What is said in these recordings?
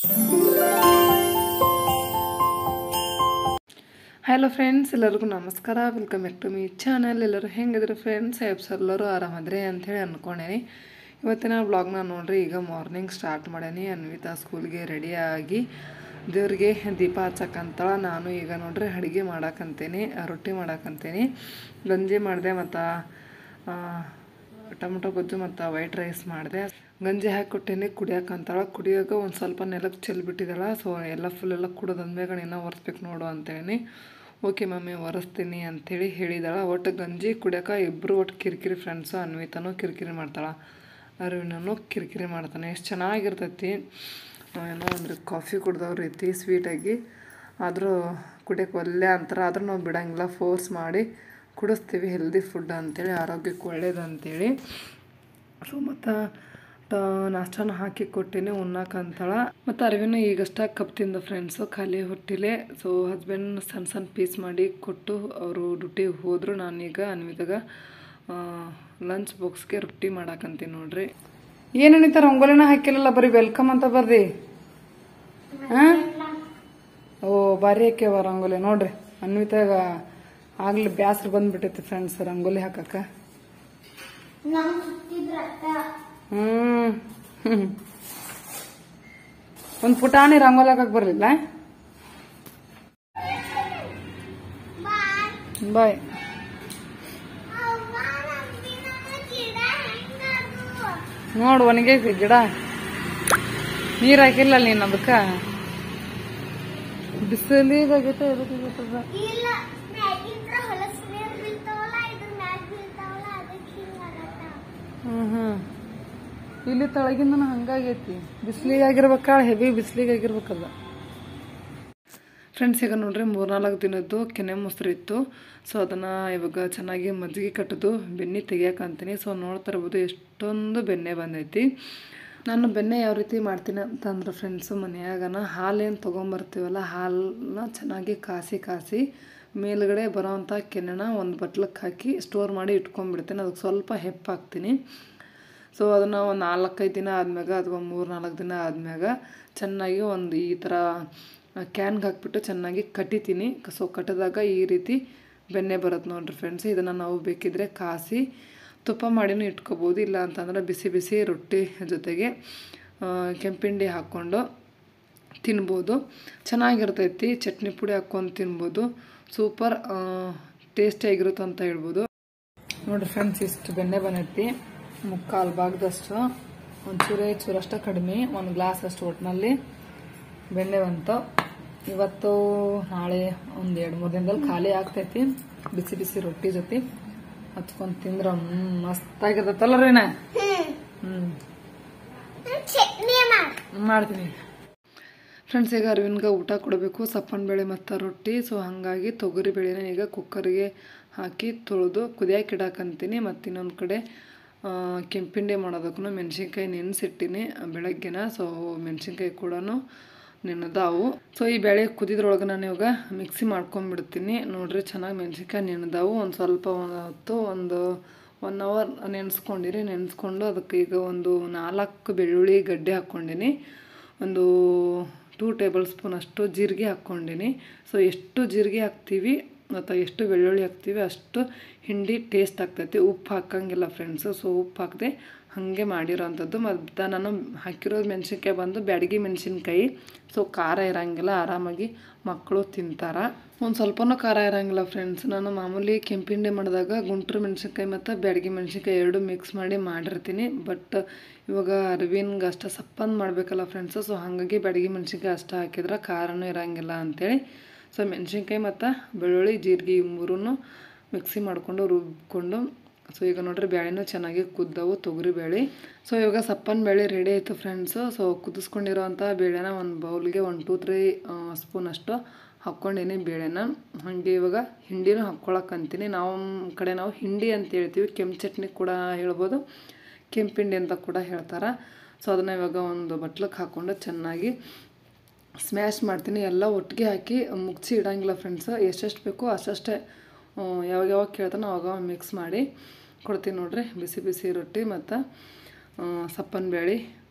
Hello friends ಎಲ್ಲರಿಗೂ ನಮಸ್ಕಾರ welcome back to me channel ಎಲ್ಲರೂ ಹೆಂಗಿದ್ರೆ ಫ್ರೆಂಡ್ಸ್ ಹೆಬ್ಸ್ ಎಲ್ಲರೂ ಆರಾಮದ್ರಿ ಅಂಥೇಳಿ ಅಂದ್ಕೊಂಡೇನಿ ಇವತ್ತಿನ ಬ್ಲಾಗ್ನ ನೋಡ್ರಿ ಈಗ ಮಾರ್ನಿಂಗ್ ಸ್ಟಾರ್ಟ್ ಮಾಡೇನಿ ಅನ್ವಿತಾ ಸ್ಕೂಲ್ಗೆ ರೆಡಿಯಾಗಿ ದೇವ್ರಿಗೆ ದೀಪ ಹಚ್ಚಕ್ಕಂತಳ ನಾನು ಈಗ ನೋಡ್ರಿ ಅಡುಗೆ ಮಾಡಕ್ಕಂತೇನಿ ರೊಟ್ಟಿ ಮಾಡಕ್ಕಂತೇನಿ ಗಂಜಿ ಮಾಡಿದೆ ಮತ್ತು ಟೊಮೊಟೊ ಗೊಜ್ಜು ಮತ್ತು ವೈಟ್ ರೈಸ್ ಮಾಡಿದೆ ಗಂಜಿ ಹಾಕಿ ಕೊಟ್ಟೇನಿ ಕುಡಿಯೋಕ್ಕಂತಾಳ ಕುಡಿಯೋಕೆ ಒಂದು ಸ್ವಲ್ಪ ನೆಲಕ್ಕೆ ಚೆಲ್ಬಿಟ್ಟಿದ್ದಾಳ ಸೊ ಎಲ್ಲ ಫುಲ್ ಎಲ್ಲ ಕುಡಿದಂದ್ಮೇಲೆ ಇನ್ನೂ ಒರೆಸ್ಬೇಕು ನೋಡು ಅಂತೇಳಿ ಓಕೆ ಮಮ್ಮಿ ಒರೆಸ್ತೀನಿ ಅಂಥೇಳಿ ಹೇಳಿದಾಳ ಒಟ್ಟು ಗಂಜಿ ಕುಡಿಯೋಕೆ ಇಬ್ಬರು ಒಟ್ಟು ಕಿರಿಕಿರಿ ಫ್ರೆಂಡ್ಸು ಅನ್ವಿತಾನು ಕಿರಿಕಿರಿ ಮಾಡ್ತಾಳೆ ಅರವಿನೂ ಕಿರಿಕಿರಿ ಮಾಡ್ತಾನೆ ಎಷ್ಟು ಚೆನ್ನಾಗಿರ್ತೈತಿ ಏನೋ ಅಂದ್ರೆ ಕಾಫಿ ಕುಡ್ದವ್ರ ರೀತಿ ಸ್ವೀಟಾಗಿ ಆದರೂ ಕುಡಿಯೋಕೆ ಒಲ್ಲೆ ಅಂತಾರೆ ಆದರೂ ನಾವು ಬಿಡಂಗಿಲ್ಲ ಫೋರ್ಸ್ ಮಾಡಿ ಕುಡಿಸ್ತೀವಿ ಹೆಲ್ದಿ ಫುಡ್ ಅಂತೇಳಿ ಆರೋಗ್ಯಕ್ಕೆ ಒಳ್ಳೇದು ಅಂತೇಳಿ ಸೊ ಮತ್ತು ನಾಷ್ಟಾನ ಹಾಕಿ ಕೊಟ್ಟಿನಿ ಉಣ್ಣಾಕಂತಾಳ ಮತ್ತು ಅರವಿನ ಈಗಷ್ಟ ಕಪ್ ತಿಂದ ಫ್ರೆಂಡ್ಸು ಖಾಲಿ ಹೊಟ್ಟಿಲೆ ಸೊ ಹಸ್ಬೆಂಡ್ ಸಣ್ಣ ಸಣ್ಣ ಪೀಸ್ ಮಾಡಿ ಕೊಟ್ಟು ಅವರು ಡ್ಯೂಟಿಗೆ ಹೋದರು ನಾನೀಗ ಅನ್ವಿದಾಗ ಲಂಚ್ ಬಾಕ್ಸ್ಗೆ ರೊಟ್ಟಿ ಮಾಡಾಕಂತೀನಿ ನೋಡ್ರಿ ಏನೇನಿತ್ತ ರಂಗೋಲಿನ ಹಾಕಿಲ್ಲಲ್ಲ ಬರೀ ವೆಲ್ಕಮ್ ಅಂತ ಬರ್ರಿ ಹಾಂ ಓ ಭಾರಿ ಹಾಕ್ಯವ ರಂಗೋಲಿ ನೋಡ್ರಿ ಅನ್ವಿತಾಗ ಆಗ್ಲಿ ಬ್ಯಾಸ್ರ ಬಂದ್ಬಿಟ್ಟೈತಿ ಫ್ರೆಂಡ್ಸ್ ರಂಗೋಲಿ ಹಾಕಕ್ಕ ಹ್ಮ್ ಹ್ಮ್ ಒಂದ್ ಪುಟಾಣಿ ರಂಗೋಲಿ ಹಾಕಕ್ ಬರ್ಲಿಲ್ಲ ಬಾಯ್ ನೋಡು ಒಣಗೈತಿ ಗಿಡ ನೀರ್ ಹಾಕಿಲ್ಲ ನೀನ್ ಅದಕ್ಕ ಬಿಸಿಲಿಗಾಗೈತೆ ಎದಕ್ಕಾಗೈತದ ಇಲ್ಲ ಮ್ಯಾಗಿಂತ್ರ ಹೊಲಸ್ ನೀರ್ ಬೀಳ್ತಾವಲ್ಲ ಇದ್ರ ಮ್ಯಾಗ್ ಬೀಳ್ತಾವಲ್ಲ ಅದಕ್ಕೆ ಹಿಂಗಾಗತ್ತ ಹ್ಮ್ ಹ್ಮ್ ಇಲ್ಲಿ ತಳಗಿಂದ ಹಂಗಾಗೈತಿ ಬಿಸಿಲಿಗಾಗಿರ್ಬೇಕಾ ಹೆವಿ ಬಿಸಿಲಿಗಾಗಿರ್ಬೇಕಲ್ಲ ಫ್ರೆಂಡ್ಸ್ ಈಗ ನೋಡ್ರಿ ಮೂರ್ನಾಲ್ಕು ದಿನದ್ದು ಕೆನೆ ಮೊಸರು ಇತ್ತು ಸೊ ಅದನ್ನು ಇವಾಗ ಚೆನ್ನಾಗಿ ಮಜ್ಜಿಗೆ ಕಟ್ಟೋದು ಬೆಣ್ಣೆ ತೆಗಿಯಕ್ಕಂತೀನಿ ಸೊ ನೋಡ್ತಾ ಇರ್ಬೋದು ಎಷ್ಟೊಂದು ಬೆಣ್ಣೆ ಬಂದೈತಿ ನಾನು ಬೆಣ್ಣೆ ಯಾವ ರೀತಿ ಮಾಡ್ತೀನಿ ಅಂತಂದ್ರೆ ಫ್ರೆಂಡ್ಸು ಮನೆಯಾಗನ ಹಾಲೇನು ತೊಗೊಂಬರ್ತೀವಲ್ಲ ಹಾಲನ್ನ ಚೆನ್ನಾಗಿ ಕಾಸಿ ಕಾಸಿ ಮೇಲ್ಗಡೆ ಬರೋವಂಥ ಕೆನೆನ ಒಂದು ಬಟ್ಲಕ್ಕೆ ಹಾಕಿ ಸ್ಟೋರ್ ಮಾಡಿ ಇಟ್ಕೊಂಡ್ಬಿಡ್ತೀನಿ ಅದಕ್ಕೆ ಸ್ವಲ್ಪ ಹೆಪ್ಪಾಕ್ತೀನಿ ಸೊ ಅದನ್ನು ಒಂದು ನಾಲ್ಕೈದು ದಿನ ಆದ್ಮ್ಯಾಗ ಅಥವಾ ಮೂರು ನಾಲ್ಕು ದಿನ ಆದ್ಮ್ಯಾಗ ಚೆನ್ನಾಗಿ ಒಂದು ಈ ಥರ ಕ್ಯಾನ್ಗೆ ಹಾಕ್ಬಿಟ್ಟು ಚೆನ್ನಾಗಿ ಕಟ್ಟಿತೀನಿ ಸೊ ಕಟ್ಟಿದಾಗ ಈ ರೀತಿ ಬೆಣ್ಣೆ ಬರುತ್ತೆ ನೋಡ್ರಿ ಫ್ರೆಂಡ್ಸ್ ಇದನ್ನು ನಾವು ಬೇಕಿದ್ರೆ ಕಾಸಿ ತುಪ್ಪ ಮಾಡಿನೂ ಇಟ್ಕೋಬೋದು ಇಲ್ಲ ಅಂತಂದ್ರೆ ಬಿಸಿ ಬಿಸಿ ರೊಟ್ಟಿ ಜೊತೆಗೆ ಆ, ಕೆಂಪಿಂಡಿ ಹಾಕ್ಕೊಂಡು ತಿನ್ಬೋದು ಚೆನ್ನಾಗಿರ್ತೈತಿ ಚಟ್ನಿ ಪುಡಿ ಹಾಕ್ಕೊಂಡು ತಿನ್ಬೋದು ಸೂಪರ್ ಟೇಸ್ಟಿಯಾಗಿರುತ್ತೆ ಅಂತ ಹೇಳ್ಬೋದು ನೋಡ್ರಿ ಫ್ರೆಂಡ್ಸ್ ಇಷ್ಟು ಬೆಣ್ಣೆ ಬಂದೈತಿ ಮುಕ್ಕಾಲು ಭಾಗದಷ್ಟು ಒಂದು ಚೂರೇ ಚೂರಷ್ಟ ಕಡಿಮೆ ಒಂದು ಗ್ಲಾಸ್ ಅಷ್ಟು ಒಟ್ಟಿನಲ್ಲಿ ಬೆಣ್ಣೆ ಬಂತು ಇವತ್ತು ನಾಳೆ ಒಂದು ಎರಡು ಮೂರು ದಿನದಲ್ಲಿ ಖಾಲಿ ಆಗ್ತೈತಿ ಬಿಸಿ ಬಿಸಿ ರೊಟ್ಟಿ ಜೊತೆ ಹಚ್ಕೊಂಡು ತಿಂದ್ರೆ ಹ್ಮ್ ಮಸ್ತಾಗಿರ್ತೈತಲ್ಲ ರೀನ ಹ್ಮ್ ಚಟ್ನಿ ಮಾಡ್ ಮಾಡ್ತೀನಿ ಫ್ರೆಂಡ್ಸ್ ಈಗ ಅರವಿನ್ಗೆ ಊಟ ಕೊಡಬೇಕು ಸಪ್ಪನ ಬೇಳೆ ಮತ್ತು ರೊಟ್ಟಿ ಸೊ ಹಾಗಾಗಿ ತೊಗರಿ ಬೇಳೆನ ಈಗ ಕುಕ್ಕರ್ಗೆ ಹಾಕಿ ತೊಳೆದು ಕುದಿಯಕ್ಕೆ ಇಡಾಕಂತೀನಿ ಮತ್ತು ಇನ್ನೊಂದು ಕಡೆ ಆ, ಕೆಂಪಿಂಡಿ ಮಾಡೋದಕ್ಕೂ ಮೆಣಸಿನ್ಕಾಯಿ ನೆನೆಸಿಟ್ಟಿನಿ ಬೆಳಗ್ಗೆನ ಸೊ ಮೆಣಸಿನ್ಕಾಯಿ ಕೂಡ ನೆನೆದಾವು ಸೊ ಈ ಬೇಳೆ ಕುದಿದ್ರೊಳಗೆ ನಾನು ಇವಾಗ ಮಿಕ್ಸಿ ಮಾಡ್ಕೊಂಡ್ಬಿಡ್ತೀನಿ ನೋಡ್ರಿ ಚೆನ್ನಾಗಿ ಮೆಣಸಿನ್ಕಾಯಿ ನೆನೆದಾವು ಒಂದು ಸ್ವಲ್ಪ ಒಂದು ಹೊತ್ತು ಒಂದು ಒನ್ ಅವರ್ ನೆನೆಸ್ಕೊಂಡಿರಿ ನೆನೆಸ್ಕೊಂಡು ಅದಕ್ಕೆ ಈಗ ಒಂದು ನಾಲ್ಕು ಬೆಳ್ಳುಳ್ಳಿ ಗಡ್ಡೆ ಹಾಕ್ಕೊಂಡಿನಿ ಒಂದು ಟೂ ಟೇಬಲ್ ಸ್ಪೂನ್ ಅಷ್ಟು ಜೀರಿಗೆ ಹಾಕ್ಕೊಂಡಿನಿ ಸೊ ಎಷ್ಟು ಜೀರಿಗೆ ಹಾಕ್ತೀವಿ ಮತ್ತು ಎಷ್ಟು ಬೆಳ್ಳುಳ್ಳಿ ಹಾಕ್ತೀವಿ ಅಷ್ಟು ಹಿಂಡಿ ಟೇಸ್ಟ್ ಆಗ್ತೈತಿ ಉಪ್ಪು ಹಾಕಂಗಿಲ್ಲ ಫ್ರೆಂಡ್ಸು ಸೊ ಉಪ್ಪು ಹಾಕದೆ ಹಾಗೆ ಮಾಡಿರೋವಂಥದ್ದು ಮತ್ತು ನಾನು ಹಾಕಿರೋದು ಮೆಣಸಿನ್ಕಾಯಿ ಬಂದು ಬ್ಯಾಡಗಿ ಮೆಣಸಿನ್ಕಾಯಿ ಸೊ ಖಾರ ಇರಂಗಿಲ್ಲ ಆರಾಮಾಗಿ ಮಕ್ಕಳು ತಿಂತಾರ ಒಂದು ಸ್ವಲ್ಪನೂ ಖಾರ ಇರಂಗಿಲ್ಲ ಫ್ರೆಂಡ್ಸ್ ನಾನು ಮಾಮೂಲಿ ಕೆಂಪಿಂಡಿ ಮಾಡಿದಾಗ ಗುಂಟೂರು ಮೆಣಸಿನ್ಕಾಯಿ ಮತ್ತು ಬ್ಯಾಡಗಿ ಮೆಣಸಿನ್ಕಾಯಿ ಎರಡು ಮಿಕ್ಸ್ ಮಾಡಿ ಮಾಡಿರ್ತೀನಿ ಬಟ್ ಇವಾಗ ಅರವಿನ್ಗೆ ಅಷ್ಟು ಸಪ್ಪಂದು ಮಾಡಬೇಕಲ್ಲ ಫ್ರೆಂಡ್ಸು ಸೊ ಹಾಗಾಗಿ ಬ್ಯಾಡಗಿ ಮೆಣಸಿನ್ಕಾಯಿ ಅಷ್ಟು ಹಾಕಿದ್ರೆ ಖಾರನೂ ಇರಂಗಿಲ್ಲ ಅಂಥೇಳಿ ಸೊ ಮೆಣಸಿನ್ಕಾಯಿ ಮತ್ತು ಬೆಳ್ಳುಳ್ಳಿ ಜೀರಿಗೆ ಈ ಮೂರೂ ಮಿಕ್ಸಿ ಮಾಡಿಕೊಂಡು ರುಬ್ಕೊಂಡು ಸೊ ಈಗ ನೋಡ್ರಿ ಬೇಳೆನೂ ಚೆನ್ನಾಗಿ ಕುದ್ದವು ತೊಗರಿ ಬೇಳೆ ಸೊ ಇವಾಗ ಸಪ್ಪನ ಬೇಳೆ ರೆಡಿ ಆಯಿತು ಫ್ರೆಂಡ್ಸು ಸೊ ಕುದಿಸ್ಕೊಂಡಿರೋವಂಥ ಬೇಳೆನ ಒಂದು ಬೌಲ್ಗೆ ಒಂದು ಟೂ ತ್ರೀ ಸ್ಪೂನ್ ಅಷ್ಟು ಹಾಕ್ಕೊಂಡೇನಿ ಬೇಳೆನ ಹಾಗೆ ಇವಾಗ ಹಿಂಡಿನೂ ಹಾಕ್ಕೊಳಕ್ಕಂತೀನಿ ನಾವು ನಮ್ಮ ಕಡೆ ನಾವು ಹಿಂಡಿ ಅಂತ ಹೇಳ್ತೀವಿ ಕೆಂಪು ಚಟ್ನಿ ಕೂಡ ಹೇಳ್ಬೋದು ಕೆಂಪಿಂಡಿ ಅಂತ ಕೂಡ ಹೇಳ್ತಾರೆ ಸೊ ಅದನ್ನು ಇವಾಗ ಒಂದು ಬಟ್ಲಕ್ಕೆ ಹಾಕ್ಕೊಂಡು ಚೆನ್ನಾಗಿ ಸ್ಮ್ಯಾಶ್ ಮಾಡ್ತೀನಿ ಎಲ್ಲ ಒಟ್ಟಿಗೆ ಹಾಕಿ ಮುಗ್ಸಿ ಇಡಂಗಿಲ್ಲ ಫ್ರೆಂಡ್ಸ್ ಎಷ್ಟೆಷ್ಟು ಬೇಕೋ ಅಷ್ಟಷ್ಟೇ ಆ, ಯಾವಾಗ ಯಾವಾಗ ಕೇಳ್ತಾನೋ ಅವಾಗ ಮಿಕ್ಸ್ ಮಾಡಿ ಕೊಡ್ತೀನಿ ನೋಡ್ರಿ ಬಿಸಿ ಬಿಸಿ ರೊಟ್ಟಿ ಮತ್ತು ಸಪ್ಪನ ಬೇಳೆ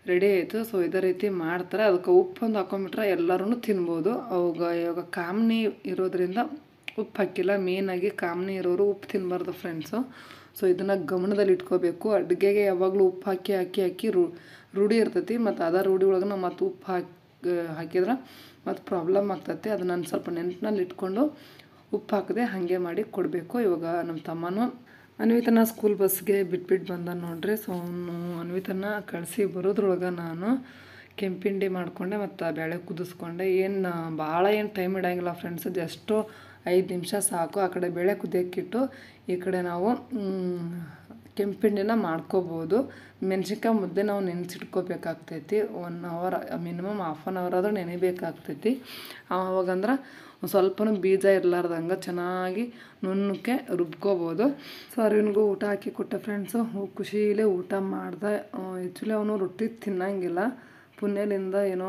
ರೆಡಿ ಆಯಿತು ಸೊ ಇದೇ ರೀತಿ ಮಾಡ್ತಾರೆ ಅದಕ್ಕೆ ಉಪ್ಪು ಒಂದು ಹಾಕೊಂಬಿಟ್ರೆ ಎಲ್ಲರೂ ತಿನ್ಬೋದು ಅವಾಗ ಇವಾಗ ಕಾಮ್ನಿ ಇರೋದ್ರಿಂದ ಉಪ್ಪು ಹಾಕಿಲ್ಲ ಮೇಯ್ನಾಗಿ ಕಾಮ್ನಿ ಇರೋರು ಉಪ್ಪು ತಿನ್ನಬಾರ್ದು ಫ್ರೆಂಡ್ಸು ಸೊ ಇದನ್ನು ಗಮನದಲ್ಲಿ ಇಟ್ಕೋಬೇಕು ಅಡುಗೆಗೆ ಯಾವಾಗಲೂ ಉಪ್ಪು ಹಾಕಿ ಹಾಕಿ ಹಾಕಿ ರೂ ರೂಢಿ ಇರ್ತೈತಿ ಮತ್ತು ಅದ ರೂಢಿ ಒಳಗೆ ನಾವು ಮತ್ತು ಉಪ್ಪು ಹಾಕಿ ಹಾಕಿದ್ರೆ ಮತ್ತು ಪ್ರಾಬ್ಲಮ್ ಆಗ್ತೈತಿ ಅದನ್ನ ನಾನು ಸ್ವಲ್ಪ ನೆನಪಿನಲ್ಲಿ ಇಟ್ಕೊಂಡು ಉಪ್ಪು ಹಾಕದೆ ಹಾಗೆ ಮಾಡಿ ಕೊಡಬೇಕು ಇವಾಗ ನಮ್ಮ ತಮ್ಮನೂ ಅನ್ವಿತನ ಸ್ಕೂಲ್ ಬಸ್ಗೆ ಬಿಟ್ಬಿಟ್ಟು ಬಂದ ನೋಡ್ರಿ ಸೊ ಅವನು ಅನ್ವಿತನ ಕಳಿಸಿ ಬರೋದ್ರೊಳಗೆ ನಾನು ಕೆಂಪಿಂಡಿ ಮಾಡಿಕೊಂಡೆ ಮತ್ತು ಬೇಳೆ ಕುದಿಸ್ಕೊಂಡೆ ಏನು ಭಾಳ ಏನು ಟೈಮ್ ಇಡಂಗಿಲ್ಲ ಫ್ರೆಂಡ್ಸ್ ಜಸ್ಟು ಐದು ನಿಮಿಷ ಸಾಕು ಆ ಕಡೆ ಬೇಳೆ ಕುದಿಯೋಕ್ಕಿಟ್ಟು ಈ ಕಡೆ ನಾವು ಮ್, ಕೆಂಪಿಂಡಿನ ಮಾಡ್ಕೋಬೋದು ಮೆಣಸಿನ್ಕಾಯಿ ಮುದ್ದೆ ನಾವು ನೆನೆಸಿಟ್ಕೋಬೇಕಾಗ್ತೈತಿ one hour minimum half an hour ಆದರೂ ನೆನೆಬೇಕಾಗ್ತೈತಿ ಅವಾಗಂದ್ರೆ ಒಂದು ಸ್ವಲ್ಪನೂ ಬೀಜ ಇರಲಾರ್ದಂಗೆ ಚೆನ್ನಾಗಿ ನುಣ್ಣಕ್ಕೆ ರುಬ್ಕೋಬೋದು ಸೊ ಅರಿವಿನಿಗೂ ಊಟ ಹಾಕಿ ಕೊಟ್ಟೆ ಫ್ರೆಂಡ್ಸು ಖುಷಿಲೇ ಊಟ ಮಾಡ್ದೆ ಆ್ಯಕ್ಚುಲಿ ಅವನು ರೊಟ್ಟಿ ತಿನ್ನಂಗಿಲ್ಲ ಪುಣ್ಯದಿಂದ ಏನೋ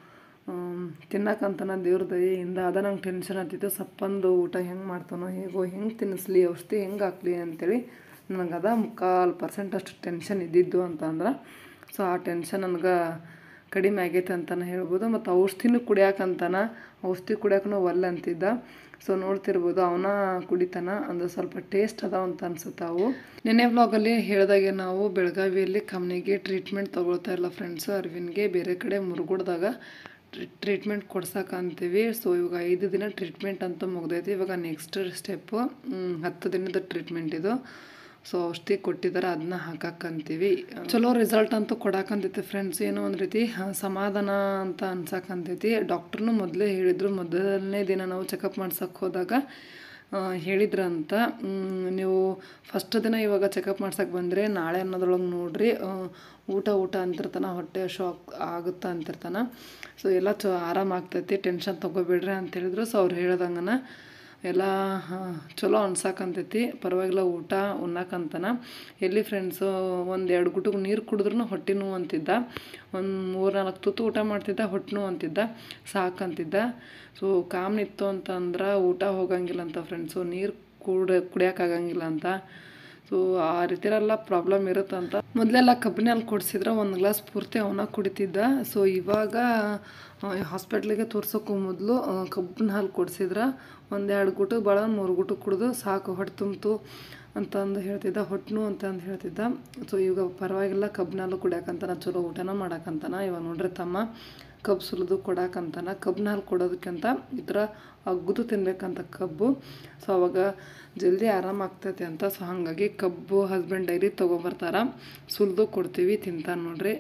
ತಿನ್ನಕ್ಕಂತನ ದೇವ್ರ ದಯೆಯಿಂದ ಅದ ನಂಗೆ ಟೆನ್ಷನ್ ಆಗ್ತಿತ್ತು ಸಪ್ಪಂದು ಊಟ ಹೆಂಗೆ ಮಾಡ್ತಾನೋ ಹೇಗೋ ಹೆಂಗೆ ತಿನ್ನಿಸ್ಲಿ ಔಷಧಿ ಹೆಂಗೆ ಹಾಕ್ಲಿ ಅಂತೇಳಿ ನನಗೆ ಅದ ಮುಕ್ಕಾಲು ಪರ್ಸೆಂಟ್ ಅಷ್ಟು ಟೆನ್ಷನ್ ಇದ್ದಿದ್ದು ಅಂತಂದ್ರೆ ಸೊ ಆ ಟೆನ್ಷನ್ ನನಗೆ ಕಡಿಮೆ ಆಗೈತೆ ಅಂತಲೇ ಹೇಳ್ಬೋದು ಮತ್ತು ಔಷಧಿನೂ ಕುಡಿಯಾಕಂತಾನ ಔಷಧಿ ಕುಡಿಯೋಕೆ ಒಲ್ಲೆ ಅಂತಿದ್ದ ಸೊ ನೋಡ್ತಿರ್ಬೋದು ಅವನ ಕುಡಿತಾನ ಅಂದ್ರೆ ಸ್ವಲ್ಪ ಟೇಸ್ಟ್ ಅದಾವ ಅಂತ ಅನ್ಸುತ್ತೆ ಅವು ನೆನ್ನೆ ವ್ಲಾಗಲ್ಲಿ ಹೇಳಿದಾಗೆ ನಾವು ಬೆಳಗಾವಿಯಲ್ಲಿ ಕಮ್ನಿಗೆ ಟ್ರೀಟ್ಮೆಂಟ್ ತೊಗೊಳ್ತಾ ಇಲ್ಲ ಫ್ರೆಂಡ್ಸು ಅರವಿಂದ್ಗೆ ಬೇರೆ ಕಡೆ ಮುರುಗುಡ್ದಾಗ ಟ್ರೀಟ್ಮೆಂಟ್ ಕೊಡ್ಸಕ್ಕಂತೀವಿ ಸೊ ಇವಾಗ ಐದು ದಿನ ಟ್ರೀಟ್ಮೆಂಟ್ ಅಂತ ಮುಗ್ದೈತಿ ಇವಾಗ ನೆಕ್ಸ್ಟ್ ಸ್ಟೆಪ್ಪು ಹತ್ತು ದಿನದ ಟ್ರೀಟ್ಮೆಂಟ್ ಇದು ಸೊ ಔಷಧಿ ಕೊಟ್ಟಿದ್ದಾರೆ ಅದನ್ನ ಹಾಕಕ್ಕಂತೀವಿ ಚಲೋ ರಿಸಲ್ಟ್ ಅಂತೂ ಕೊಡಕ್ಕಂತೈತಿ ಫ್ರೆಂಡ್ಸ್ ಏನೋ ಒಂದು ರೀತಿ ಹ, ಸಮಾಧಾನ ಅಂತ ಅನ್ಸಕ್ಕಂತೈತಿ ಡಾಕ್ಟ್ರನು ಮೊದಲೇ ಹೇಳಿದರು ಮೊದಲನೇ ದಿನ ನಾವು ಚೆಕಪ್ ಮಾಡ್ಸಕ್ಕೆ ಹೋದಾಗ ಆ, ಹೇಳಿದ್ರಂತ ಮ್, ನೀವು ಫಸ್ಟ್ ದಿನ ಇವಾಗ ಚೆಕಪ್ ಮಾಡ್ಸಕ್ಕೆ ಬಂದರೆ ನಾಳೆ ಅನ್ನೋದ್ರೊಳಗೆ ನೋಡ್ರಿ ಆ, ಊಟ ಊಟ ಅಂತಿರ್ತಾನೆ ಹೊಟ್ಟೆ ಶಾಕ್ ಆಗುತ್ತಾ ಅಂತಿರ್ತಾನೆ ಸೊ ಎಲ್ಲ ಚ ಆರಾಮಾಗ್ತೈತಿ ಟೆನ್ಷನ್ ತೊಗೋಬೇಡ್ರಿ ಅಂತ ಹೇಳಿದ್ರು ಸೊ ಅವ್ರು ಹೇಳ್ದಂಗನ ಎಲ್ಲ ಹಾ, ಚಲೋ ಅನ್ಸಕ್ಕಂತೈತಿ ಪರವಾಗಿಲ್ಲ ಊಟ ಉಣ್ಣಕ್ಕಂತನ ಎಲ್ಲಿ ಫ್ರೆಂಡ್ಸು ಒಂದು ಎರಡು ಗುಟುಕ್ ನೀರು ಕುಡಿದ್ರೂ ಹೊಟ್ಟೆ ನೋವು ಅಂತಿದ್ದ ಒಂದು ಮೂರು ನಾಲ್ಕು ತುತ್ತು ಊಟ ಮಾಡ್ತಿದ್ದ ಹೊಟ್ಟೆ ನೋವು ಅಂತಿದ್ದ ಸಾಕಂತಿದ್ದ ಸೊ ಕಾಮ್ನಿತ್ತು ಅಂತಂದ್ರೆ ಊಟ ಹೋಗಂಗಿಲ್ಲ ಅಂತ ಫ್ರೆಂಡ್ಸು ನೀರು ಕುಡ ಕುಡಿಯೋಕ್ಕಾಗಂಗಿಲ್ಲ ಅಂತ ಸೊ ಆ ರೀತಿಯೆಲ್ಲ ಪ್ರಾಬ್ಲಮ್ ಇರುತ್ತಂತ ಮೊದಲೆಲ್ಲ ಕಬ್ಬಿನ ಹಾಲು ಕೊಡಿಸಿದ್ರೆ ಒಂದು ಗ್ಲಾಸ್ ಪೂರ್ತಿ ಅವನ ಕುಡಿತಿದ್ದ ಸೊ ಇವಾಗ ಹಾಸ್ಪಿಟ್ಲಿಗೆ ತೋರ್ಸೋಕ್ಕೂ ಮೊದಲು ಕಬ್ಬಿನ ಹಾಲು ಕೊಡಿಸಿದ್ರೆ ಒಂದೆರಡು ಗುಟು ಭಾಳ ಮೂರು ಗುಟು ಕುಡಿದು ಸಾಕು ಹೊಟ್ಟೆ ತುಂಬಿತು ಅಂತಂದು ಹೇಳ್ತಿದ್ದ ಹೊಟ್ಟೆನು ಅಂತಂದು ಹೇಳ್ತಿದ್ದ ಸೊ ಇವಾಗ ಪರವಾಗಿಲ್ಲ ಕಬ್ಬಿನ ಹಾಲು ಕುಡಿಯಾಕಂತಾನ ಚಲೋ ಊಟನ ಮಾಡಾಕಂತಾನ ಇವಾಗ ನೋಡ್ರಿ ತಮ್ಮ ಕಬ್ಬು ಸುಲಿದು ಕೊಡಾಕಂತಾನ ಕಬ್ಬಿನ ಹಾಲು ಕೊಡೋದಕ್ಕಿಂತ ಈ ಥರ ಅಗ್ದು ತಿನ್ಬೇಕಂತ ಕಬ್ಬು ಸೊ ಅವಾಗ ಜಲ್ದಿ ಆರಾಮಾಗ್ತೈತೆ ಅಂತ ಸೊ ಹಾಗಾಗಿ ಕಬ್ಬು ಹಸ್ಬೆಂಡ್ ಡೈಲಿ ತೊಗೊಂಬರ್ತಾರ ಸುಲಿದು ಕೊಡ್ತೀವಿ ತಿಂತಾನೆ ನೋಡ್ರಿ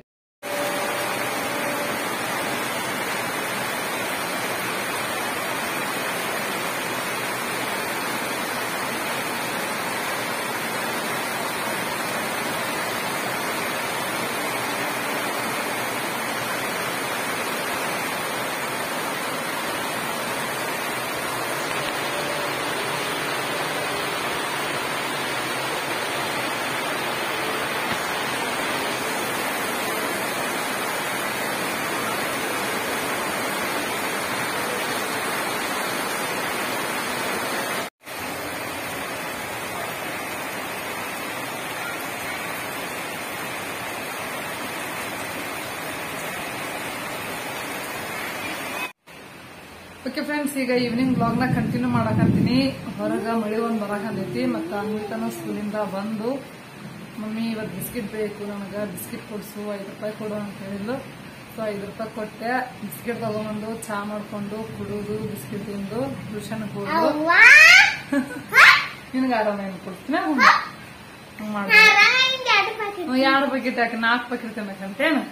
ಓಕೆ ಫ್ರೆಂಡ್ಸ್ ಈಗ ಈವ್ನಿಂಗ್ ಬ್ಲಾಗ್ನ ಕಂಟಿನ್ಯೂ ಮಾಡಕಂತೀನಿ ಹೊರಗೆ ಮಳೆ ಒಂದು ಬರಕಂದೈತಿ ಮತ್ತು ಅನ್ವಿತನ ಸ್ಕೂಲಿಂದ ಬಂದು ಮಮ್ಮಿ ಇವತ್ತು ಬಿಸ್ಕಿಟ್ ಬೇಕು ನನಗೆ ಬಿಸ್ಕಿಟ್ ಕೊಡಿಸು ಐದು ರೂಪಾಯಿ ಕೊಡು ಅಂತ ಹೇಳಿದ್ಲು ಸೊ ಐದು ರೂಪಾಯಿ ಕೊಟ್ಟೆ ಬಿಸ್ಕಿಟ್ ತಗೊಂಬಂದು ಚಾ ಮಾಡ್ಕೊಂಡು ಕುಡಿದು ಬಿಸ್ಕಿಟ್ ತಿಂದು ಟ್ಯೂಷನ್ಗೆ ಹೋದ್ರು ಅವ್ವಾ ನಿನಗೆ ಆರಾಮ ಏನು ಕೊಡ್ತೀನಿ ಹಂಗೆ ಮಾಡಿ ಆರಾಮಿಂದ ಎರಡು ಪಾಕೆಟ್ ಎರಡು ಪ್ಯಾಕೆಟ್ ಹಾಕಿ ನಾಲ್ಕು ಪ್ಯಾಕೆಟ್ ತಿನ್ನಕಂತೇನು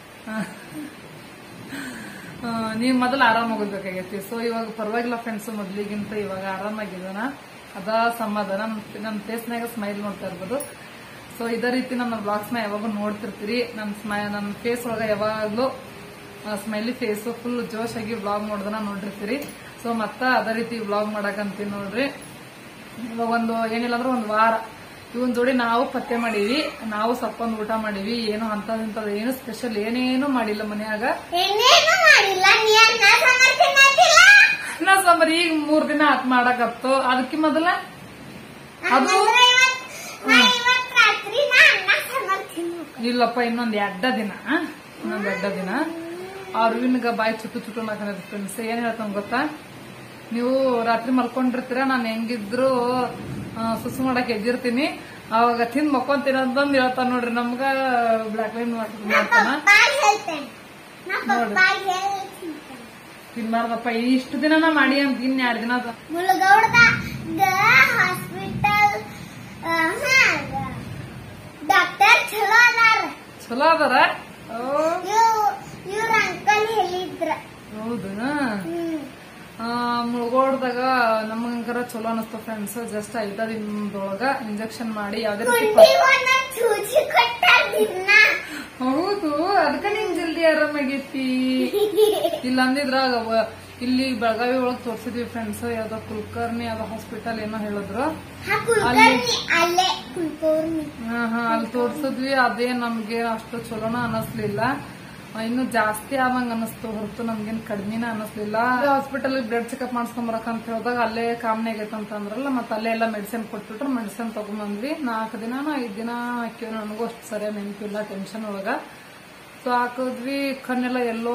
ನೀವು ಮೊದಲು ಆರಾಮಾಗೋಗ್ಬೇಕಾಗೈತಿ ಸೊ ಇವಾಗ ಪರವಾಗಿಲ್ಲ ಫ್ರೆಂಡ್ಸ್ ಮೊದ್ಲಿಗಿಂತ ಇವಾಗ ಆರಾಮಾಗಿದ್ದಾನ ಅದ ಸಮಾಧಾನ ನನ್- ನನ್ನ ಫೇಸ್ನಾಗ ಸ್ಮೈಲ್ ನೋಡ್ತಾ ಇರ್ಬೋದು ಸೊ ಇದೇ ರೀತಿ ನನ್ನ ಬ್ಲಾಗ್ಸ್ನ ಯಾವಾಗೂ ನೋಡ್ತಿರ್ತೀರಿ ನನ್ನ ಸ್ಮೈ ನನ್ನ ಫೇಸ್ ಒಳಗ ಯಾವಾಗ್ಲೂ ಸ್ಮೈಲಿ ಫೇಸ್ ಫುಲ್ ಜೋಶಾಗಿ ಬ್ಲಾಗ್ ನೋಡ್ದನ ನೋಡಿರ್ತೀರಿ ಸೊ ಮತ್ತ ಅದೇ ರೀತಿ ಬ್ಲಾಗ್ ಮಾಡಕಂತೀನಿ ನೋಡ್ರಿ ಇವಾಗ ಒಂದು ಏನಿಲ್ಲ ಅಂದ್ರೆ ಒಂದು ವಾರ ಇವನ್ ಜೋಡಿ ನಾವು ಪತ್ತೆ ಮಾಡೀವಿ ನಾವು ಸಪ್ಪೊಂದು ಊಟ ಮಾಡೀವಿ ಏನು ಅಂತದಿಂತದ ಏನು ಸ್ಪೆಷಲ್ ಏನೇನು ಮಾಡಿಲ್ಲ ಮನ್ಯಾಗ ಏನೇನು ಮಾಡಿಲ್ಲ ನೀ ಅನ್ನ ಸಾಂಬಾರ್ ತಿನ್ನತ್ತಿಲ್ಲ ನಾ ಸಾಂಬಾರ್ ಈಗ ಮೂರ್ ದಿನ ಆತ್ ಮಾಡಕತ್ತು ಅದಕ್ಕೆ ಮೊದಲ ಅದು ಹಂಗಂದ್ರೆ ಇವತ್- ನಾ ಇವತ್ ರಾತ್ರಿ ನಾ ಅನ್ನ ಸಾಂಬಾರ್ ತಿನ್ನು ಇಲ್ಲಪ್ಪ ಇನ್ನೊಂದ್ ಎಡ್ಡ ದಿನ ಇನ್ನೊಂದ್ ಎರಡ ದಿನ ಅರ್ವಿನ್ಗ ಬಾಯಿ ಚುಟ್ಟು ಚುಟ್ಟು ನಾಕನದ ಫ್ರೆಂಡ್ಸ್ ಏನ್ ಹೇಳ್ತಾನ ಗೊತ್ತಾ ನೀವು ರಾತ್ರಿ ಮಲ್ಕೊಂಡಿರ್ತೀರ ನಾನು ಹೆಂಗಿದ್ರು ಆ, ಸುಸು ಮಾಡಕ್ ಎದ್ದಿರ್ತೀನಿ ಅವಾಗ ತಿಂದ್ ಮಕ್ಕೊಂತೀನಿ ಅಂತಂದ್ ಹೇಳ್ತಾನ ನೋಡ್ರಿ ನಮ್ಗ ಬ್ಲಾಕ್ ಲೈನ್ ಮಾಡ್ತಾನ ಪಪ್ಪಾಗ್ ಹೇಳ್ತೇನೆ ನಾ ಪಪ್ಪಾಗ್ ಹೇಳ್ತೀನಿ ತಿನ್ಬಾರ್ದಪ್ಪ ಇಷ್ಟು ದಿನನ ಮಾಡಿ ಅಂತ ಇನ್ ಎರಡ್ ದಿನ ಅದ. ಮುಳುಗೌಡದಾಗ ಹಾಸ್ಪಿಟಲ್ ಡಾಕ್ಟರ್ ಚಲೋ ಅದಾರ ಚಲೋ ಅದಾರ ಓ, ಇವ್ರ ಅಂಕಲ್ ಹೇಳಿದ್ರ ಹೌದು ಹ್ಮ್ ಮುಳುಗೋಡ್ದಾಗ ನಮಗಂಕರ ಚಲೋ ಅನಸ್ತ ಫ್ರೆಂಡ್ಸ್ ಜಸ್ಟ್ ಐದ ದಿನದೊಳಗ ಇಂಜೆಕ್ಷನ್ ಮಾಡಿ ಯಾವ್ದೇ ರೀತಿ ಕುಂಟಿ ಒಂದೊಂದ್ ಚೂಚಿ ಕೊಟ್ಟಾರ ದಿನ ಹೌದು ಅದಕ್ಕ ನಿನ್ ಜಲ್ದಿ ಆರಾಮಾಗೈತಿ ಇಲ್ಲ ಅಂದಿದ್ರ ಅವ- ಇಲ್ಲಿ ಬೆಳಗಾವಿ ಒಳಗ್ ತೋರ್ಸಿದ್ವಿ ಫ್ರೆಂಡ್ಸ್ ಯಾವ್ದೋ ಕುಲಕರ್ಣಿ ಯಾವ್ದೋ ಹಾಸ್ಪಿಟಲ್ ಏನೋ ಹೇಳಿದ್ರು ಹಾ ಕುಲಕರ್ಣಿ ಅಲ್ಲೇ ಕುಲಕರ್ಣಿ ಹಾ ಹಾ ಅಲ್ಲಿ ತೋರ್ಸಿದ್ವಿ ಅದೇ ನಮ್ಗೆ ಅಷ್ಟು ಚಲೋನ ಅನಸ್ಲಿಲ್ಲ ಆ, ಇನ್ನು ಜಾಸ್ತಿ ಆದಂಗ ಅನಸ್ತು ಹೊರತು ನಮ್ಗೇನ್ ಕಡಿಮೆನ ಅನಸ್ಲಿಲ್ಲ ಹಾಸ್ಪಿಟಲ್ ಬ್ಲಡ್ ಚೆಕಪ್ ಮಾಡ್ಸ್ಕೊಂಡ್ ಬರಕ್ ಅಂತ ಹೇಳಿದಾಗ ಅಲ್ಲೇ ಕಾಮನೆ ಆಗೈತೆ ಅಂತ ಅಂದ್ರಲ್ಲ ಮತ್ತೆ ಅಲ್ಲೇ ಎಲ್ಲ ಮೆಡಿಸಿನ್ ಕೊಟ್ಬಿಟ್ರು ಮೆಡಿಸಿನ್ ತಗೊಂಬಂದ್ವಿ ನಾಲ್ಕು ದಿನ ಐದ್ ದಿನ ಹಾಕಿವ್ ನನಗೂ ಅಷ್ಟು ಸರಿಯಾಗಿ ನೆನಪಿಲ್ಲ ಟೆನ್ಷನ್ ಒಳಗ ಸೊ ಹಾಕಿದ್ವಿ ಕಣ್ಣೆಲ್ಲ ಎಲ್ಲೋ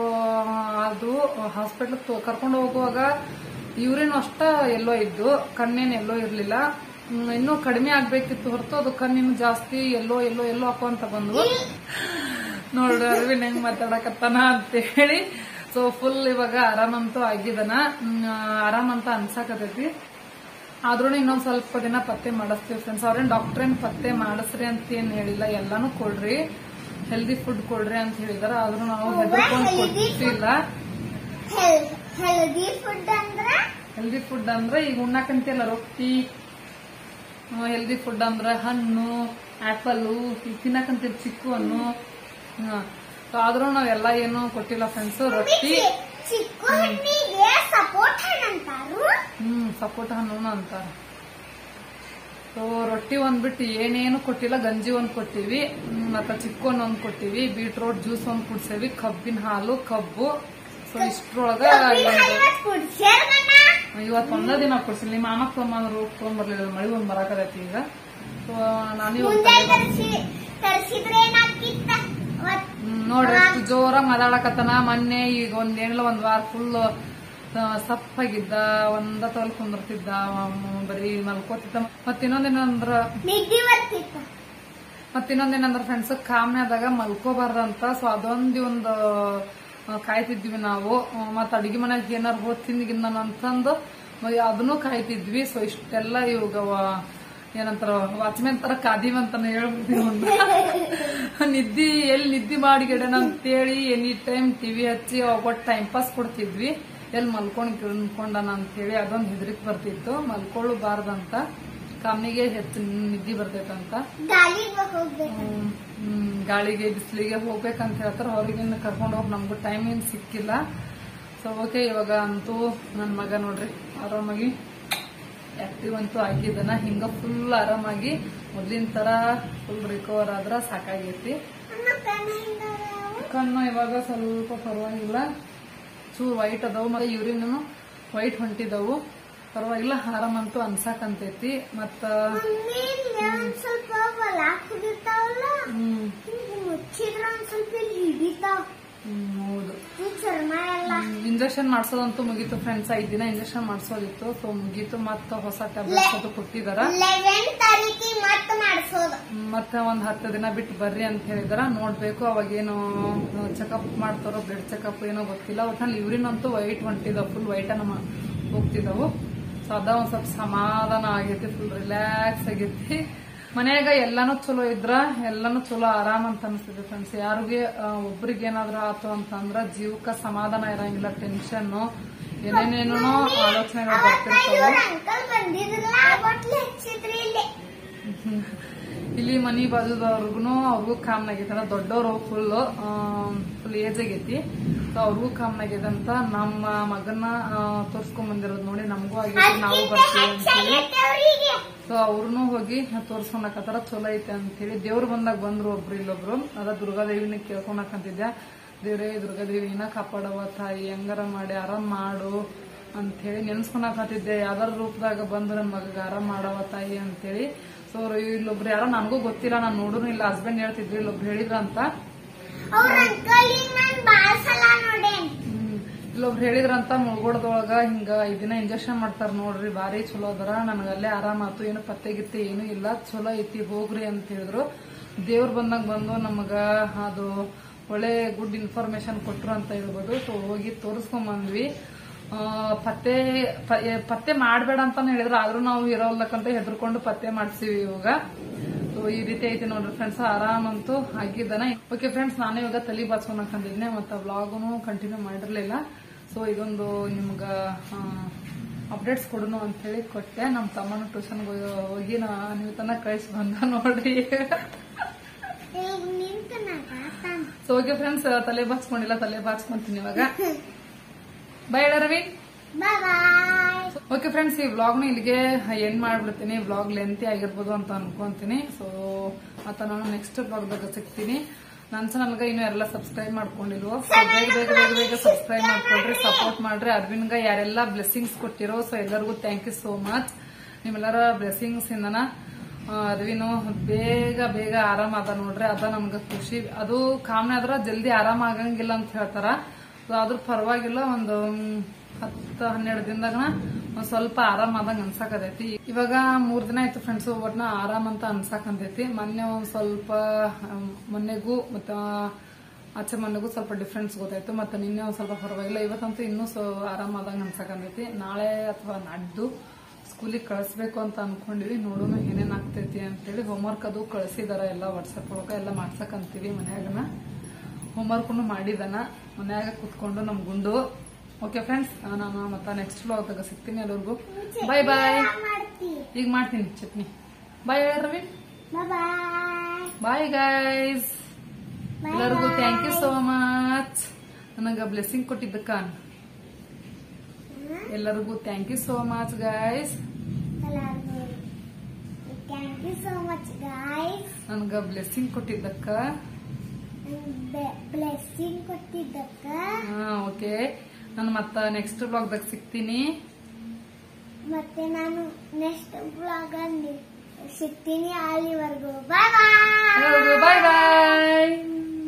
ಅದು ಹಾಸ್ಪಿಟಲ್ ಕರ್ಕೊಂಡು ಹೋಗುವಾಗ ಯೂರಿನ್ ಅಷ್ಟ ಎಲ್ಲೋ ಇದ್ದು ಕಣ್ಣೇನು ಎಲ್ಲೋ ಇರ್ಲಿಲ್ಲ ಹ್ಮ್, ಇನ್ನೂ ಕಡಿಮೆ ಆಗ್ಬೇಕಿತ್ತು ಹೊರತು ಅದು ಕಣ್ಣಿನ ಜಾಸ್ತಿ ಎಲ್ಲೋ ಎಲ್ಲೋ ಎಲ್ಲೋ ಹಾಕುವಂತ ಬಂದ್ವು ನೋಡ್ರಿ ಅರವಿಂದ್ ಹೆಂಗ್ ಮಾತಾಡಕತ್ತಾನ ಅಂತ ಹೇಳಿ ಸೊ ಫುಲ್ ಇವಾಗ ಆರಾಮಂತೂ ಆಗಿದನ ಹ್ಮ್, ಆರಾಮಂತ ಅನ್ಸಾಕತೈತಿ ಆದ್ರೂ ಇನ್ನೊಂದ್ ಸ್ವಲ್ಪ ದಿನ ಪತ್ತೆ ಮಾಡಿಸ್ತೀವಿ ಫ್ರೆಂಡ್ಸ್ ಅವ್ರೇನ್ ಡಾಕ್ಟರ್ ಏನ್ ಪತ್ತೆ ಮಾಡಿಸ್ರಿ ಅಂತ ಏನ್ ಹೇಳಿಲ್ಲ ಎಲ್ಲಾನು ಕೊಡ್ರಿ ಹೆಲ್ದಿ ಫುಡ್ ಕೊಡ್ರಿ ಅಂತ ಹೇಳಿದಾರ ಆದ್ರೂ ನಾವು ಹೆದರ್ಕೊಂಡ್ ಕೊಟ್ಟಿಲ್ಲ ಹೆಲ್ದಿ ಫುಡ್ ಅಂದ್ರ ಹೆಲ್ದಿ ಫುಡ್ ಅಂದ್ರೆ ಈಗ ಉಣ್ಣಾಕಂತಿಲ್ಲ ರೊಟ್ಟಿ ಹೆಲ್ದಿ ಫುಡ್ ಅಂದ್ರೆ ಹಣ್ಣು ಆಪಲ್ ಈಗ ತಿನ್ನಕಂತೀವಿ ಚಿಕ್ಕು ಹಣ್ಣು ಹ್ಮ್. So ಆದ್ರೂ ನಾವೆಲ್ಲ ಏನು ಕೊಟ್ಟಿಲ್ಲ ಫ್ರೆಂಡ್ಸ್ ರೊಟ್ಟಿ ಚಿಕ್ಕು ಹಣ್ಣಿಗೆ ಸಪೋರ್ಟ್ ಹಣ್ಣು ಅಂತಾರು ಹ್ಮ್ ಸಪೋಟ ಹಣ್ಣು ಅಂತಾರ ಸೊ ರೊಟ್ಟಿ ಒಂದ್ ಬಿಟ್ಟು ಏನೇನು ಕೊಟ್ಟಿಲ್ಲ ಗಂಜಿ ಒಂದ್ ಕೊಟ್ಟಿವಿ ಹ್ಮ್, ಮತ್ತ ಚಿಕ್ಕೋನ್ ಒಂದ್ ಕೊಟ್ಟಿವಿ ಬೀಟ್ರೋಟ್ ಜ್ಯೂಸ್ ಒಂದ್ ಕುಡ್ಸೇವಿ ಕಬ್ಬಿನ ಹಾಲು ಕಬ್ಬು ಸೊ ಇಷ್ಟ್ರೊಳಗ ಐವತ್ತು ಕುಡ್ಸ್ಯಾರ ಗಣ್ಣ ಇವತ್ ಒಂದ ದಿನ ಕೊಡ್ಸಿಲ್ಲ ನಿಮ್ಮ ಮಾಮ ತೊಗೊಂಬಂದ್ರು ತೊಗೊಂಬರ್ಲಿಲ್ಲ ಮಳಿ ಒಂದ್ ಬರಾಕದೈತಿ ಈಗ ಸೊ ನಾನು ಇವತ್ತು ಮುಂದೆ ತರಿಸಿ ತರಿಸಿದ್ರೆ ಏನಾಗ್ತಿತ್ತ ಅವತ್ ಹ್ಮ್, ನೋಡ್ರಿ ಎಷ್ಟು ಜೋರಾಗಿ ಮಾತಾಡಕತ್ತಾನ ಮೊನ್ನೆ ಈಗ ಒಂದ್ ಏನಿಲ್ಲ ಒಂದ್ ವಾರ ಫುಲ್ ಸಪ್ಪಾಗಿದ್ದ ಒಂದ ತೋಲ್ ಕುಂದಿರ್ತಿದ್ದ ಅವ ಬರೀ ಮಲ್ಕೋತಿದ್ದ ಮತ್ ಇನ್ನೊಂದೇನಂದ್ರ ನಿದ್ದೆ ಬರ್ತಿತ್ತ ಮತ್ ಇನ್ನೊಂದೇನಂದ್ರ ಫ್ರೆಂಡ್ಸ್ ಕಾಮ್ಯಾದಾಗ ಮಲ್ಕೋಬಾರ್ದಂತ ಸೊ ಅದೊಂದು ಒಂದು ಆ, ಕಾಯ್ತಿದ್ವಿ ನಾವು ಆ, ಮತ್ ಅಡಿಗೆ ಮನೆಗೆ ಏನಾರ ಹೋದ್ ತಿಂದಿಗಿನ್ನ ಅಂತಂದು ಮ- ಅದನ್ನು ಕಾಯ್ತಿದ್ವಿ ಸೊ ಇಷ್ಟೆಲ್ಲ ಇವಾಗ ವ- ಏನಂತಾರ ವಾಚ್ಮೆನ್ ತರ ಕಾದಿವಿ ಅಂತಾನೆ ಹೇಳ್ಬಿಡ್ತೀವಿ ಅವ್ನ. ನಿದ್ದಿ ಎಲ್ಲಿ ನಿದ್ದಿ ಮಾಡಿಗೆಡನ ಅಂತೇಳಿ ಎನಿ ಟೈಮ್ ಟಿವಿ ಹಚ್ಚಿ ಒಟ್ಟು ಟೈಮ್ ಪಾಸ್ ಕೊಡ್ತಿದ್ವಿ ಎಲ್ಲಿ ಮಲ್ಕೊಂಡ್ ಕಿಳ್ಕೊಂಡನ ಅಂತೇಳಿ ಅದೊಂದು ಹೆದರಿಕೆ ಬರ್ತಿತ್ತು ಮಲ್ಕೊಳ್ಳಬಾರ್ದಂತ ಕಮ್ಮಿಗೆ ಹೆಚ್ಚು ನಿದ್ದಿ ಬರ್ತೈತಂತ ಗಾಳಿಗೆ ಹೋಗ್ಬೇಕು ಹ್ಮ್, ಹ್ಮ್, ಗಾಳಿಗೆ ಬಿಸಿಲಿಗೆ ಹೋಗ್ಬೇಕಂತ ಹೇಳ್ತಾರೆ ಹೊರಗಿಂದ ಕರ್ಕೊಂಡು ಹೋಗಿ ನಮ್ಗೂ ಟೈಮ್ ಏನ್ ಸಿಕ್ಕಿಲ್ಲ ಸೊ ಓಕೆ ಇವಾಗ ಅಂತೂ ನನ್ನ ಮಗ ನೋಡ್ರಿ ಆರಾಮಾಗಿ ಆಕ್ಟಿವ್ ಅಂತೂ ಆಗಿದ್ದಾನ ಹಿಂಗ ಫುಲ್ ಆರಾಮಾಗಿ ಮೊದ್ಲಿನ ತರ ಫುಲ್ ರಿಕವರ್ ಆದ್ರ ಸಾಕಾಗೈತಿ ನನ್ನ ಕಣ್ಣು ಹಿಂಗದಾವು. ಕಣ್ಣು ಇವಾಗ ಸ್ವಲ್ಪ ಪರವಾಗಿಲ್ಲ ಚೂರ್ ವೈಟ್ ಅದಾವು ಮತ್ತೆ ಯೂರಿನ್ ವೈಟ್ ಹೊಂಟಿದವು ಪರವಾಗಿಲ್ಲ ಆರಾಮಂತೂ ಅನ್ಸಾಕಂತೈತಿ ಮತ್ತ ಮಮ್ಮಿ ಇಲ್ಲಿ ಒಂದ್ ಸ್ವಲ್ಪ ಬಲಾಕ್ ಕುದಿತಾವಲ್ಲ ಹ್ಮ್ ಹಿಂಗ್ ಮುಚ್ಚಿದ್ರ ಒಂದ್ ಸ್ವಲ್ಪ ಇಲ್ಲಿ ಹಿಡಿತಾವ ಹ್ಮ್, ಹೌದು ಈ ಚರ್ಮ ಎಲ್ಲ ಇಂಜೆಕ್ಷನ್ ಮಾಡ್ಸೋದಂತೂ ಮುಗೀತು ಫ್ರೆಂಡ್ಸ್ ಐದ್ ದಿನ ಇಂಜೆಕ್ಷನ್ ಮಾಡ್ಸೋದಿತ್ತು ಸೊ ಮುಗೀತು ಮತ್ತ ಹೊಸ ಟ್ಯಾಬ್ಲೆಟ್ಸ್ ಅದು ಕೊಟ್ಟಿದಾರ ಲೆವೆನ್ ತಾರೀಕಿಗೆ ಮತ್ತ ಮಾಡ್ಸೋದು ಮತ್ತೆ ಒಂದ್ ಹತ್ತು ದಿನ ಬಿಟ್ಟು ಬರ್ರಿ ಅಂತ ಹೇಳಿದಾರ ನೋಡ್ಬೇಕು ಅವಾಗೇನು ಚೆಕಪ್ ಮಾಡ್ತಾರೋ ಬ್ಲಡ್ ಚೆಕಪ್ ಏನೋ ಗೊತ್ತಿಲ್ಲ ಒಟ್ನಲ್ಲಿ ಯೂರಿನ್ ಅಂತೂ ವೈಟ್ ಹೊಂಟಿದಾವ ಫುಲ್ ವೈಟ್ ನಮ್ಮ ಹೋಗ್ತಿದಾವು ಸೊ ಅದ ಒಂದ್ ಸ್ವಲ್ಪ ಸಮಾಧಾನ ಆಗೈತಿ ಫುಲ್ ರಿಲ್ಯಾಕ್ಸ್ ಆಗೈತಿ ಮನ್ಯಾಗ ಎಲ್ಲಾನು ಚಲೋ ಇದ್ರ ಎಲ್ಲಾನು ಚಲೋ ಆರಾಮ್ ಅಂತ ಅನಿಸ್ತಿದೆ ಫ್ರೆಂಡ್ಸ್ ಯಾರಿಗೆ ಒಬ್ರಿಗೆ ಏನಾದ್ರೂ ಆತು ಅಂತಂದ್ರ ಜೀವಕ್ಕ ಸಮಾಧಾನ ಇರಂಗಿಲ್ಲ ಟೆನ್ಷನ್ ಏನೇನೇನೋ ಆಲೋಚನೆಗಳು ಬರ್ತಿರ್ತಾವ ಇವ್ರ ಅಂಕಲ್ ಬಂದಿದ್ರಲ್ಲ ಬಟ್ಲು ಹಚ್ಚಿದ್ರಿ ಇಲ್ಲಿ ಇಲ್ಲಿ ಮನಿ ಬಾಜುದವ್ರಿಗೂ ಅವ್ರಿಗೂ ಕಾಮನ್ ಆಗೈತೆ ಅಂದ್ರೆ ದೊಡ್ಡವರು ಫುಲ್ ಫುಲ್ ಏಜ್ ಆಗೈತಿ ಸೊ ಅವ್ರಿಗೂ ಕಾಮನ್ ಆಗೈತೆ ಅಂತ ನಮ್ಮ ಮಗನ ತೋರ್ಸ್ಕೊಂಡ್ ಬಂದಿರೋದು ನೋಡಿ ನಮಗೂ ಆಗೈತಿ ನಾವು ಬರ್ತೀವಿ ಅಂತೇಳಿ ಅವ್ರಿಗೆ ಸೊ ಅವ್ರನ್ನೂ ಹೋಗಿ ತೋರ್ಸ್ಕೊಳಕತ್ತಾರ ಚಲೋ ಐತೆ ಅಂತೇಳಿ ದೇವ್ರು ಬಂದಾಗ ಬಂದ್ರು ಒಬ್ರು ಇಲ್ಲೊಬ್ರು ಅದ ದುರ್ಗಾದೇವಿನ ಕೇಳ್ಕೊಳಕಂತಿದ್ದೆ ದೇವ್ರೇ ದುರ್ಗಾದೇವಿನ ಕಾಪಾಡವ ತಾಯಿ ಹೆಂಗಾರ ಮಾಡಿ ಆರಾಮ್ ಮಾಡು ಅಂತೇಳಿ ನೆನ್ಸ್ಕೊಳಕತ್ತಿದ್ದೆ ಯಾವ್ದಾರ ರೂಪದಾಗ ಬಂದು ನನ್ ಮಗಗ ಆರಾಮ್ ಮಾಡವ ತಾಯಿ ಅಂತೇಳಿ ಸೊ ಇಲ್ಲೊಬ್ರು ಯಾರೋ ನನಗೂ ಗೊತ್ತಿಲ್ಲ ನಾನು ನೋಡುನು ಇಲ್ಲ ಹಸ್ಬೆಂಡ್ ಹೇಳ್ತಿದ್ರು ಇಲ್ಲೊಬ್ರು ಹೇಳಿದ್ರ ಅಂತ ಅವ್ರ ಅಂಕಲಿಗೆ ನಾನ್ ಬಾಳ ಸಲ ನೋಡೇನ್ ಹ್ಮ್. ಇಲ್ಲೊಬ್ರು ಹೇಳಿದ್ರಂತ ಮುಳ್ಗೋಡದೊಳಗ ಹಿಂಗ ಐದ್ ದಿನ ಇಂಜೆಕ್ಷನ್ ಮಾಡ್ತಾರ ನೋಡ್ರಿ ಬಾರಿ ಚಲೋ ಅದರ ನನಗಲ್ಲೇ ಆರಾಮಾತು ಏನು ಪತ್ತೆ ಗಿತ್ತೆ ಏನು ಇಲ್ಲ ಚಲೋ ಐತಿ ಹೋಗ್ರಿ ಅಂತ ಹೇಳಿದ್ರು ದೇವ್ರು ಬಂದಾಗ ಬಂದು ನಮಗ ಅದು ಒಳ್ಳೆ ಗುಡ್ ಇನ್ಫಾರ್ಮೇಶನ್ ಕೊಟ್ರು ಅಂತ ಹೇಳ್ಬೋದು ಸೊ ಹೋಗಿ ತೋರಿಸ್ಕೊಂಡ್ ಬಂದ್ವಿ ಆ, ಪತ್ತೆ ಪ- ಏ, ಪತ್ತೆ ಮಾಡಬೇಡ ಅಂತಾನೆ ಹೇಳಿದ್ರು ಆದ್ರೂ ನಾವು ಇರೋಲ್ಲಕ್ಕಂತ ಹೆದರ್ಕೊಂಡು ಪತ್ತೆ ಮಾಡ್ತೀವಿ ಇವಾಗ ಸೊ ಈ ರೀತಿ ಐತಿ ನೋಡ್ರಿ ಫ್ರೆಂಡ್ಸ್ ಆರಾಮಂತೂ ಆಗಿದ್ದಾನೆ ಓಕೆ ಫ್ರೆಂಡ್ಸ್ ನಾನು ಇವಾಗ ತಲೆ ಬಾಚ್ಕೊಳಕಂದಿದ್ನೆ ಮತ್ತೆ ವ್ಲಾಗುನು ಕಂಟಿನ್ಯೂ ಮಾಡಿರ್ಲಿಲ್ಲ ಸೊ ಇದೊಂದು ನಿಮ್ಗ ಅಪ್ಡೇಟ್ಸ್ ಕೊಡೋಣ ಅಂತ ಹೇಳಿ ಕೊಟ್ಟೆ ನಮ್ಮ ತಮ್ಮನ ಟ್ಯೂಷನ್ಗೆ ಹೋಗಿ ನಾ ನೀವು ತನ ಕಳಿಸಿ ಬಂದ ನೋಡ್ರಿ ಈಗ ನಿಂತ ನಾಗಾತಾನ ಸೊ ಓಕೆ ಫ್ರೆಂಡ್ಸ್ ತಲೆ ಬಾಚ್ಕೊಂಡಿಲ್ಲ ತಲೆ ಬಾಚ್ಕೊಂತೀನಿ ಇವಾಗ bye Ravi bye bye okay friends ಈ ವ್ಲಾಗ್ನ ಇಲ್ಲಿಗೆ ಎಂಡ್ ಮಾಡ್ಬಿಡ್ತೀನಿ ವ್ಲಾಗ್ ಲೆಂತಿ ಆಗಿರ್ಬೋದು ಅಂತ ಅನ್ಕೊಂತೀನಿ ಸೊ ಮತ್ತೆ ನಾನು ನೆಕ್ಸ್ಟ್ ವ್ಲಾಗ್ದಾಗ ಸಿಗ್ತೀನಿ ನನ್ನ ಚಾನಲ್ಗೆ ಇನ್ನೂ ಎಲ್ಲ ಸಬ್ಸ್ಕ್ರೈಬ್ ಮಾಡ್ಕೊಂಡಿಲ್ವೋ ಸೊ ಬೇಗ ಬೇಗ ಬೇಗ ಬೇಗ ಸಬ್ಸ್ಕ್ರೈಬ್ ಮಾಡ್ಕೊಳ್ರಿ ಸಪೋರ್ಟ್ ಮಾಡ್ರಿ ಅರ್ವಿನ್ಗ ಯಾರೆಲ್ಲ ಬ್ಲೆಸ್ಸಿಂಗ್ಸ್ ಕೊಟ್ಟಿರೋ ಸೊ ಎಲ್ಲರಿಗೂ ಥ್ಯಾಂಕ್ ಯು ಸೋ ಮಚ್ ನಿಮ್ಮೆಲ್ಲರ ಬ್ಲೆಸ್ಸಿಂಗ್ಸ್ ಇಂದನ ಆ, ಅರ್ವಿನು ಬೇಗ ಬೇಗ ಆರಾಮ ಅದ ನೋಡ್ರಿ ಅದ ನಮ್ಗ ಖುಷಿ ಅದು ಕಾಮನೆ ಆದ್ರ ಜಲ್ದಿ ಆರಾಮ ಆಗಂಗಿಲ್ಲ ಅಂತ ಹೇಳ್ತಾರ ಸೊ ಆದ್ರೂ ಪರವಾಗಿಲ್ಲ ಒಂದು ಮ್, ಹತ್ತು ಹನ್ನೆರಡು ದಿನದಾಗ ಒಂದ್ ಸ್ವಲ್ಪ ಆರಾಮ ಆದಂಗ ಅನ್ಸಾಕತೈತಿ ಇವಾಗ ಮೂರ್ ದಿನ ಆಯ್ತು ಫ್ರೆಂಡ್ಸ್ ಒಟ್ನ ಆರಾಮ್ ಅಂತ ಅನ್ಸಾಕಂತೈತಿ ಮೊನ್ನೆ ಒಂದ್ ಸ್ವಲ್ಪ ಆಮ್, ಮೊನ್ನೆಗೂ ಮತ್ತ ಆಚೆ ಮೊನ್ನೆಗೂ ಸ್ವಲ್ಪ ಡಿಫ್ರೆನ್ಸ್ ಗೊತ್ತಾಯ್ತು ಮತ್ತೆ ನಿನ್ನೆ ಒಂದ್ ಸ್ವಲ್ಪ ಪರವಾಗಿಲ್ಲ ಇವತ್ತಂತೂ ಇನ್ನೂ ಸೊ ಆರಾಮ ಆದಂಗ ಅನ್ಸಾಕಂತೈತಿ ನಾಳೆ ಅಥವಾ ನಾಡ್ದು ಸ್ಕೂಲಿಗೆ ಕಳಿಸ್ಬೇಕು ಅಂತ ಅನ್ಕೊಂಡಿವಿ ನೋಡೋಣ ಏನೇನ್ ಆಗ್ತೈತಿ ಅಂತೇಳಿ ಹೋಮ್ವರ್ಕ್ ಅದು ಕಳಿಸಿದಾರ ಎಲ್ಲ ವಾಟ್ಸಪ್ ಒಳಗ ಎಲ್ಲ ಮಾಡ್ಸಕಂತೀವಿ ಮನ್ಯಾಗನ ಹೋಮ್ವರ್ಕ್ನು ಮಾಡಿದಾನ ಮನ್ಯಾಗ ಕುತ್ಕೊಂಡು ನಮ್ ಗುಂಡು ಓಕೆ ಫ್ರೆಂಡ್ಸ್ ನಾನು ಮತ್ತೆ ನೆಕ್ಸ್ಟ್ ವ್ಲಾಗ್ದಾಗ ಸಿಗ್ತೀನಿ ಎಲ್ಲರಿಗೂ ಬಾಯ್ ಬಾಯ್ ಮಾಡ್ತಿ ಈಗ ಮಾಡ್ತೀನಿ chutney bye Ravi bye bye bye guys ಎಲ್ಲರಿಗೂ ಥ್ಯಾಂಕ್ ಯು ಸೋ ಮಚ್ ನನಗ ಬ್ಲೆಸ್ಸಿಂಗ್ ಕೊಟ್ಟಿದ್ದಕ್ಕ ಎಲ್ಲರಿಗೂ thank you so much guys ಎಲ್ಲರಿಗೂ thank you so much guys ನನಗ ಬ್ಲೆಸ್ಸಿಂಗ್ ಕೊಟ್ಟಿದ್ದಕ್ಕ ಬ್ಲೆಸ್ಸಿಂಗ್ ಕೊಟ್ಟಿದ್ದಕ್ಕ ಹಾ ಓಕೆ ನಾನು ಮತ್ತ ನೆಕ್ಸ್ಟ್ ಬ್ಲಾಗ್ದಾಗ ಸಿಗ್ತೀನಿ ಮತ್ತೆ ನಾನು ನೆಕ್ಸ್ಟ್ ಬ್ಲಾಗ್ ಅಲ್ಲಿ ಸಿಗ್ತೀನಿ ಅಲ್ಲಿವರೆಗೂ ಬಾಯ್ ಬಾಯ್ ಎಲ್ಲರಿಗೂ ಬಾಯ್ ಬಾಯ್